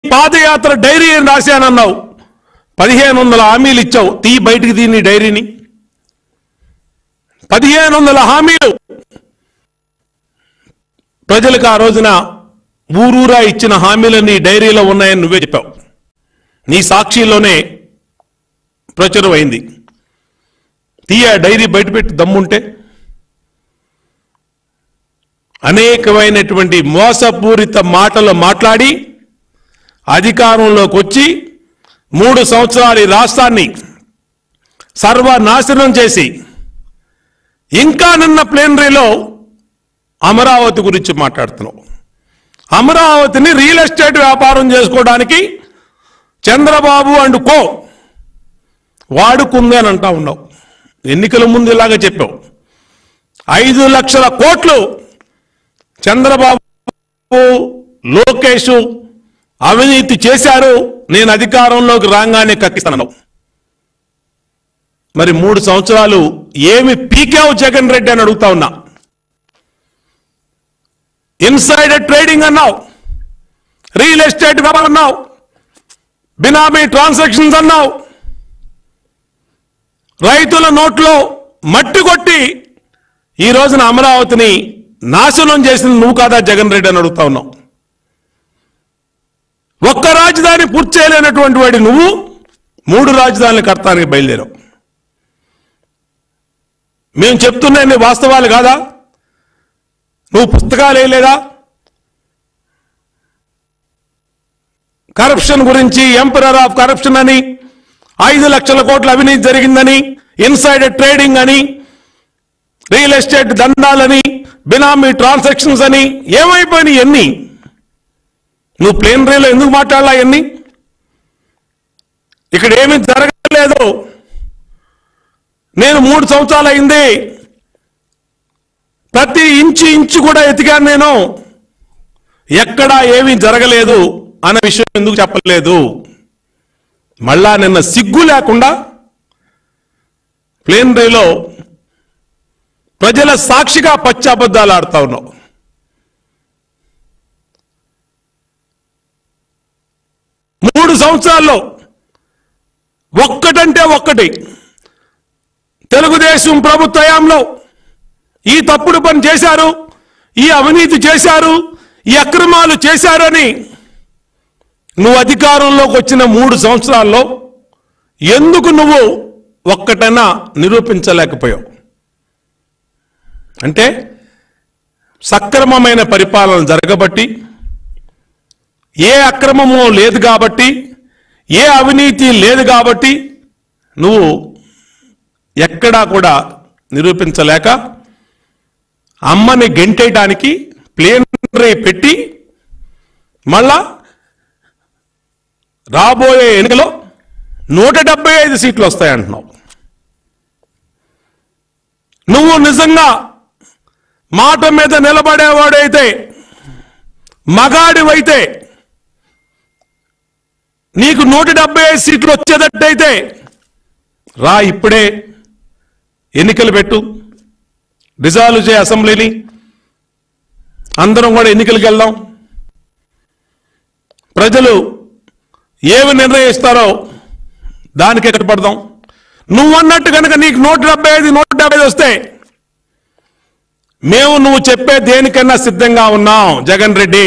పాదయాత్ర dairy అని రాశానన్నావు పదిహేను వందల హామీలు ఇచ్చావు తీ బయటికి తీ నీ డైరీని పదిహేను వందల హామీలు ప్రజలకు ఆ రోజున ఊరూరా ఇచ్చిన హామీలన్నీ డైరీలో ఉన్నాయని నువ్వే చెప్పావు నీ సాక్షిలోనే ప్రచురం అయింది తీయ డైరీ బయటపెట్టి దమ్ముంటే అనేకమైనటువంటి మోసపూరిత మాటలు మాట్లాడి అధికారంలోకి వచ్చి మూడు సంవత్సరాలు ఈ రాష్ట్రాన్ని సర్వనాశనం చేసి ఇంకా నిన్న ప్లేనరీలో అమరావతి గురించి మాట్లాడుతున్నావు అమరావతిని రియల్ ఎస్టేట్ వ్యాపారం చేసుకోవడానికి చంద్రబాబు అండ్ కో వాడుకుంది అని అంటా ఉన్నావు ఎన్నికల ముందు ఇలాగ చెప్పావు ఐదు లక్షల కోట్లు చంద్రబాబు లోకేష్ అవినీతి చేశారు నేను అధికారంలోకి రాగానే కక్కిస్తాను మరి మూడు సంవత్సరాలు ఏమి పీకావు జగన్ రెడ్డి అని అడుగుతా ఉన్నా ఇన్సైడర్ ట్రేడింగ్ అన్నావు రియల్ ఎస్టేట్ వ్యాపారం అన్నావు బినామీ ట్రాన్సాక్షన్స్ అన్నావు రైతుల నోట్లో మట్టి కొట్టి ఈ రోజున అమరావతిని నాశనం చేసింది నువ్వు కాదా జగన్ రెడ్డి అని అడుగుతా ఉన్నావు ఒక్క రాజధాని పూర్తి చేయలేనటువంటి వాడి నువ్వు మూడు రాజధానులు కడతానికి బయలుదేరావు మేము చెప్తున్నా వాస్తవాలు కాదా నువ్వు పుస్తకాలు వేయలేదా కరప్షన్ గురించి ఎంపరర్ ఆఫ్ కరప్షన్ అని ఐదు లక్షల కోట్ల అవినీతి జరిగిందని ఇన్సైడర్ ట్రేడింగ్ అని రియల్ ఎస్టేట్ దందాలని బినామీ ట్రాన్సాక్షన్స్ అని ఏమైపోయినాయి ఎన్ని నువ్వు ప్లేన్ రైలో ఎందుకు మాట్లాడాలా ఎన్ని ఇక్కడ ఏమీ జరగలేదు నేను మూడు సంవత్సరాలు అయింది ప్రతి ఇంచు ఇంచు కూడా ఎతికాను నేను ఎక్కడా ఏమీ జరగలేదు అన్న విషయం ఎందుకు చెప్పలేదు మళ్ళా నిన్న సిగ్గు లేకుండా ప్లేన్ రైలో ప్రజల సాక్షిగా పచ్చాబద్దాలు ఆడుతా ఉన్నావు మూడు సంవత్సరాల్లో ఒక్కటంటే ఒక్కటి తెలుగుదేశం ప్రభుత్వ హయాంలో ఈ తప్పుడు పని చేశారు ఈ అవినీతి చేశారు ఈ అక్రమాలు చేశారని నువ్వు అధికారంలోకి వచ్చిన మూడు సంవత్సరాల్లో ఎందుకు నువ్వు ఒక్కటైనా నిరూపించలేకపోయావు అంటే సక్రమమైన పరిపాలన జరగబట్టి ఏ అక్రమము లేదు కాబట్టి ఏ అవినీతి లేదు కాబట్టి నువ్వు ఎక్కడా కూడా నిరూపించలేక అమ్మని గెంటేయడానికి ప్లేన్ రే పెట్టి మళ్ళా రాబోయే ఎన్నికలో నూట డెబ్బై ఐదు సీట్లు వస్తాయంటున్నావు నువ్వు నిజంగా మాట మీద నిలబడేవాడైతే మగాడివైతే నీకు నూట డెబ్బై ఐదు సీట్లు వచ్చేటట్టయితే రా ఇప్పుడే ఎన్నికలు పెట్టు డిజాల్వ్ చేయ అసెంబ్లీని అందరం కూడా ఎన్నికలకు వెళ్దాం ప్రజలు ఏమి నిర్ణయిస్తారో దానికే కట్టుపడదాం నువ్వు అన్నట్టు కనుక నీకు నూట డెబ్బై ఐదు నూట డెబ్బై ఐదు వస్తే మేము నువ్వు చెప్పే దేనికన్నా సిద్ధంగా ఉన్నాం జగన్ రెడ్డి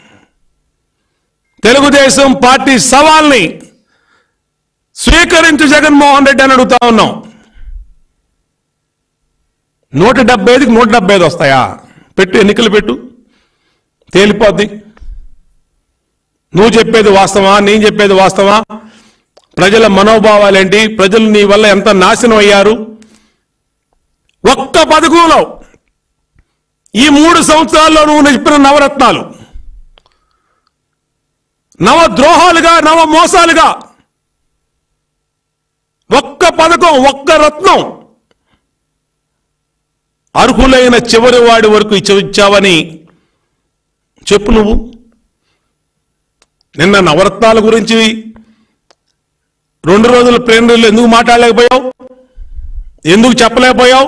తెలుగుదేశం పార్టీ సవాల్ని స్వీకరించు జగన్మోహన్ రెడ్డి అని అడుగుతా ఉన్నాం నూట డెబ్బై ఐదుకి నూట డెబ్బై ఐదు వస్తాయా పెట్టు ఎన్నికలు పెట్టు తేలిపోద్ది నువ్వు చెప్పేది వాస్తవా నేను చెప్పేది వాస్తవా ప్రజల మనోభావాలేంటి ప్రజలు నీ వల్ల ఎంత నాశనం అయ్యారు ఒక్క పథకంలో ఈ మూడు సంవత్సరాల్లో నువ్వు చెప్పిన నవరత్నాలు నవ ద్రోహాలుగా నవ మోసాలుగా ఒక్క పథకం ఒక్క రత్నం అర్హులైన చివరి వాడి వరకు ఇచ్చావని చెప్పు నువ్వు నిన్న నవరత్నాల గురించి రెండు రోజుల ప్లేనరీలో ఎందుకు మాట్లాడలేకపోయావు ఎందుకు చెప్పలేకపోయావు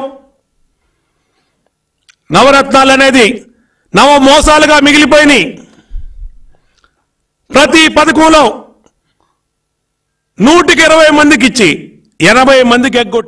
నవరత్నాలు అనేది నవ మోసాలుగా మిగిలిపోయినాయి ప్రతి పథకంలో నూటికి ఇరవై మందికి ఇచ్చి ఎనభై మందికి ఎగ్గొట్టి